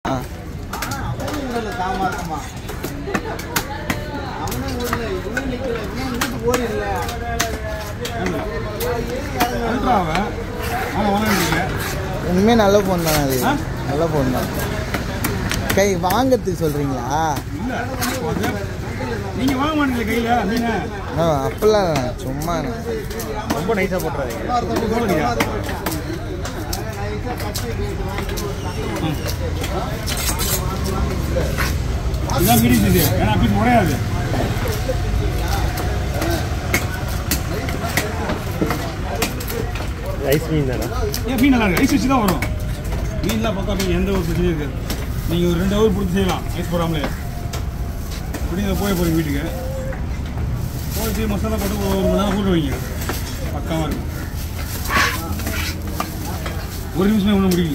ஆ அவனும் உடல சாமார்த்தமா அவனும் ஓடல இவனும் நிக்கல இவனும் வீட்டுக்கு ஓடி இல்ல அல்ட்ராவை அவன் வாங்கிட்டீங்க உண்மையே நல்ல ஃபோன் தானே அது ஆ? நல்ல ஃபோன் தான் கை வாங்கறதுக்கு சொல்கிறீங்களா இல்லை நீங்கள் வாங்க மாட்டீங்களே கையில் மீன் ஆ அப்படிலாம் இல்லை சும்மா ரொம்ப நைஸாக போட்டுறாதீங்க போடுங்கய்யா இதுதான் மீடியம் இது ஏன்னா பீஸ் உடையாது ஐஸ் மீன் தானே ஏன் மீன் நல்லா இருக்கு ஐஸ் வச்சு தான் வரும் மீன்லாம் பக்கா மீன் எந்த ஒரு பிரச்சனையும் இருக்காது நீங்கள் ஒரு ரெண்டு ஹவர் பிடிச்சி செய்யலாம் ஐஸ் போடாமலே இப்படி இதை போய் போகிறீங்க வீட்டுக்கு போயிட்டு மசாலா போட்டு ஒரு ஒரு மணி நேரம் போட்டு வைங்க பக்காவாக இருக்கும் ஒரு நிமிஷமே ஒன்றும் முடியல